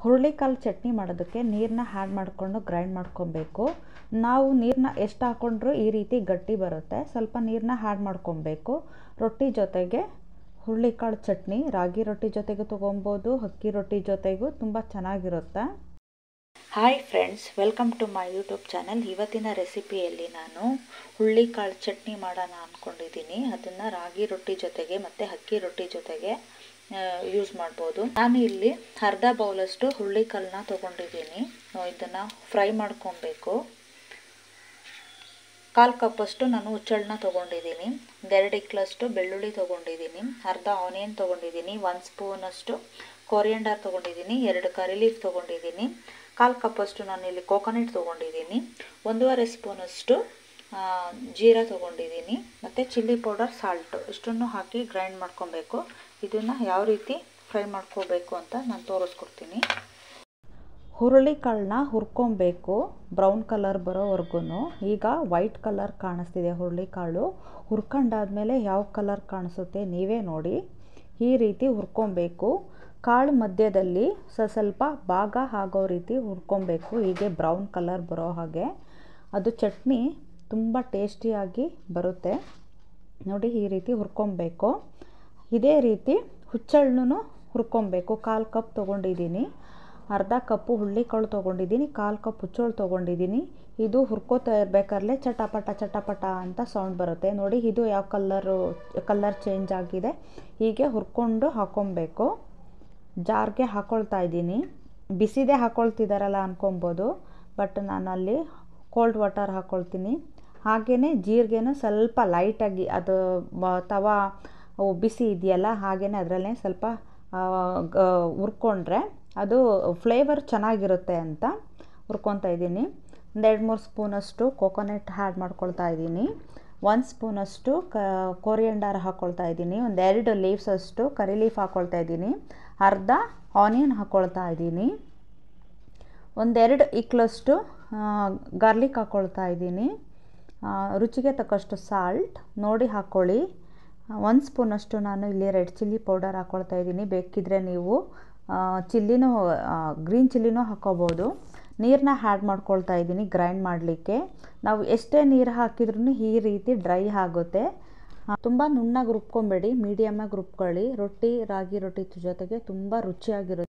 ಹುರುಳಿಕಾಳು ಚಟ್ನಿ ಮಾಡೋದಕ್ಕೆ ನೀರನ್ನ ಆ್ಯಡ್ ಮಾಡಿಕೊಂಡು ಗ್ರೈಂಡ್ ಮಾಡ್ಕೊಬೇಕು ನಾವು ನೀರನ್ನ ಎಷ್ಟು ಹಾಕ್ಕೊಂಡ್ರೂ ಈ ರೀತಿ ಗಟ್ಟಿ ಬರುತ್ತೆ ಸ್ವಲ್ಪ ನೀರನ್ನ ಆ್ಯಡ್ ಮಾಡ್ಕೊಬೇಕು ರೊಟ್ಟಿ ಜೊತೆಗೆ ಹುರುಳಿಕಾಳು ಚಟ್ನಿ ರಾಗಿ ರೊಟ್ಟಿ ಜೊತೆಗೂ ತೊಗೊಬೋದು ಅಕ್ಕಿ ರೊಟ್ಟಿ ಜೊತೆಗೂ ತುಂಬ ಚೆನ್ನಾಗಿರುತ್ತೆ hi friends welcome to my YouTube channel ಇವತ್ತಿನ ರೆಸಿಪಿಯಲ್ಲಿ ನಾನು ಹುರುಳಿಕಾಳು ಚಟ್ನಿ ಮಾಡೋಣ ಅಂದ್ಕೊಂಡಿದ್ದೀನಿ ಅದನ್ನು ರಾಗಿ ರೊಟ್ಟಿ ಜೊತೆಗೆ ಮತ್ತು ಅಕ್ಕಿ ರೊಟ್ಟಿ ಜೊತೆಗೆ ಯೂಸ್ ಮಾಡ್ಬೋದು ನಾನು ಇಲ್ಲಿ ಅರ್ಧ ಬೌಲಷ್ಟು ಹುರುಳಿಕಾಳನ್ನ ತೊಗೊಂಡಿದ್ದೀನಿ ಇದನ್ನು ಫ್ರೈ ಮಾಡ್ಕೊಬೇಕು ಕಾಲು ಕಪ್ಪಷ್ಟು ನಾನು ಹುಚ್ಚಳನ್ನ ತೊಗೊಂಡಿದ್ದೀನಿ ಎರಡು ಇಕ್ಲಷ್ಟು ಬೆಳ್ಳುಳ್ಳಿ ತೊಗೊಂಡಿದ್ದೀನಿ ಅರ್ಧ ಆನಿಯನ್ ತೊಗೊಂಡಿದ್ದೀನಿ ಒಂದು ಸ್ಪೂನಷ್ಟು ಕೊರಿಯಂಡರ್ ತೊಗೊಂಡಿದ್ದೀನಿ ಎರಡು ಕರಿ ಲೀಫ್ ತೊಗೊಂಡಿದ್ದೀನಿ ಕಾಲು ಕಪ್ಪಷ್ಟು ನಾನು ಇಲ್ಲಿ ಕೋಕೋನಟ್ ತೊಗೊಂಡಿದ್ದೀನಿ ಒಂದೂವರೆ ಸ್ಪೂನಷ್ಟು ಜೀರಾ ತೊಗೊಂಡಿದ್ದೀನಿ ಮತ್ತು ಚಿಲ್ಲಿ ಪೌಡರ್ ಸಾಲ್ಟು ಇಷ್ಟನ್ನು ಹಾಕಿ ಗ್ರೈಂಡ್ ಮಾಡ್ಕೊಬೇಕು ಇದನ್ನು ಯಾವ ರೀತಿ ಫ್ರೈ ಮಾಡ್ಕೋಬೇಕು ಅಂತ ನಾನು ತೋರಿಸ್ಕೊಡ್ತೀನಿ ಹುರುಳಿಕಾಳನ್ನ ಹುರ್ಕೊಬೇಕು ಬ್ರೌನ್ ಕಲರ್ ಬರೋವರೆಗೂ ಈಗ ವೈಟ್ ಕಲರ್ ಕಾಣಿಸ್ತಿದೆ ಹುರುಳಿಕಾಳು ಹುರ್ಕೊಂಡಾದ್ಮೇಲೆ ಯಾವ ಕಲರ್ ಕಾಣಿಸುತ್ತೆ ನೀವೇ ನೋಡಿ ಈ ರೀತಿ ಹುರ್ಕೊಬೇಕು ಕಾಳು ಮಧ್ಯದಲ್ಲಿ ಸ ಸ್ವಲ್ಪ ಭಾಗ ಆಗೋ ರೀತಿ ಹುರ್ಕೊಬೇಕು ಹೀಗೆ ಬ್ರೌನ್ ಕಲರ್ ಬರೋ ಹಾಗೆ ಅದು ಚಟ್ನಿ ತುಂಬ ಟೇಸ್ಟಿಯಾಗಿ ಬರುತ್ತೆ ನೋಡಿ ಈ ರೀತಿ ಹುರ್ಕೊಬೇಕು ಇದೇ ರೀತಿ ಹುಚ್ಚಳನ್ನು ಹುರ್ಕೊಬೇಕು ಕಾಲು ಕಪ್ ತೊಗೊಂಡಿದ್ದೀನಿ ಅರ್ಧ ಕಪ್ಪು ಹುರುಳಿಕಾಳು ತೊಗೊಂಡಿದ್ದೀನಿ ಕಾಲು ಕಪ್ ಹುಚ್ಚೋಳು ತೊಗೊಂಡಿದ್ದೀನಿ ಇದು ಹುರ್ಕೋತಾ ಇರಬೇಕಾದ್ರೆ ಚಟಪಟ ಚಟಪಟ ಅಂತ ಸೌಂಡ್ ಬರುತ್ತೆ ನೋಡಿ ಇದು ಯಾವ ಕಲ್ಲರು ಕಲರ್ ಚೇಂಜ್ ಆಗಿದೆ ಹೀಗೆ ಹುರ್ಕೊಂಡು ಹಾಕ್ಕೊಬೇಕು ಜಾರ್ಗೆ ಹಾಕ್ಕೊಳ್ತಾ ಇದ್ದೀನಿ ಬಿಸಿದೇ ಹಾಕ್ಕೊಳ್ತಿದ್ದಾರಲ್ಲ ಅಂದ್ಕೊಬೋದು ಬಟ್ ನಾನಲ್ಲಿ ಕೋಲ್ಡ್ ವಾಟರ್ ಹಾಕ್ಕೊಳ್ತೀನಿ ಹಾಗೆಯೇ ಜೀರಿಗೆನೂ ಸ್ವಲ್ಪ ಲೈಟಾಗಿ ಅದು ತವಾ ಬಿಸಿ ಇದೆಯಲ್ಲ ಹಾಗೆಯೇ ಅದರಲ್ಲೇ ಸ್ವಲ್ಪ ಹುರ್ಕೊಂಡ್ರೆ ಅದು ಫ್ಲೇವರ್ ಚೆನ್ನಾಗಿರುತ್ತೆ ಅಂತ ಹುರ್ಕೊತಾ ಇದ್ದೀನಿ ಒಂದೆರಡು ಮೂರು ಸ್ಪೂನಷ್ಟು ಕೋಕೋನಟ್ ಆ್ಯಡ್ ಮಾಡ್ಕೊಳ್ತಾ ಇದ್ದೀನಿ ಒಂದು ಸ್ಪೂನಷ್ಟು ಕ ಕೊರಿಯಂಡರ್ ಹಾಕ್ಕೊಳ್ತಾ ಇದ್ದೀನಿ ಒಂದೆರಡು ಲೀವ್ಸ್ ಅಷ್ಟು ಕರಿ ಲೀಫ್ ಹಾಕ್ಕೊಳ್ತಾ ಇದ್ದೀನಿ ಅರ್ಧ ಆನಿಯನ್ ಹಾಕ್ಕೊಳ್ತಾ ಇದ್ದೀನಿ ಒಂದೆರಡು ಇಕ್ಲಷ್ಟು ಗಾರ್ಲಿಕ್ ಹಾಕ್ಕೊಳ್ತಾ ಇದ್ದೀನಿ ರುಚಿಗೆ ತಕ್ಕಷ್ಟು ಸಾಲ್ಟ್ ನೋಡಿ ಹಾಕ್ಕೊಳ್ಳಿ ಒಂದು ಸ್ಪೂನಷ್ಟು ನಾನು ಇಲ್ಲಿ ರೆಡ್ ಚಿಲ್ಲಿ ಪೌಡರ್ ಹಾಕ್ಕೊಳ್ತಾ ಇದ್ದೀನಿ ಬೇಕಿದ್ದರೆ ನೀವು ಚಿಲ್ಲಿನೂ ಗ್ರೀನ್ ಚಿಲ್ಲಿನೂ ಹಾಕ್ಕೋಬೋದು ನೀರನ್ನ ಆ್ಯಡ್ ಮಾಡ್ಕೊಳ್ತಾ ಇದ್ದೀನಿ ಗ್ರೈಂಡ್ ಮಾಡಲಿಕ್ಕೆ ನಾವು ಎಷ್ಟೇ ನೀರು ಹಾಕಿದ್ರೂ ಈ ರೀತಿ ಡ್ರೈ ಆಗುತ್ತೆ ತುಂಬ ನುಣ್ಣಗೆ ರುಬ್ಕೊಬೇಡಿ ಮೀಡಿಯಮಾಗಿ ರುಬ್ಕೊಳ್ಳಿ ರೊಟ್ಟಿ ರಾಗಿ ರೊಟ್ಟಿ ಜೊತೆಗೆ ತುಂಬ ರುಚಿಯಾಗಿರುತ್ತೆ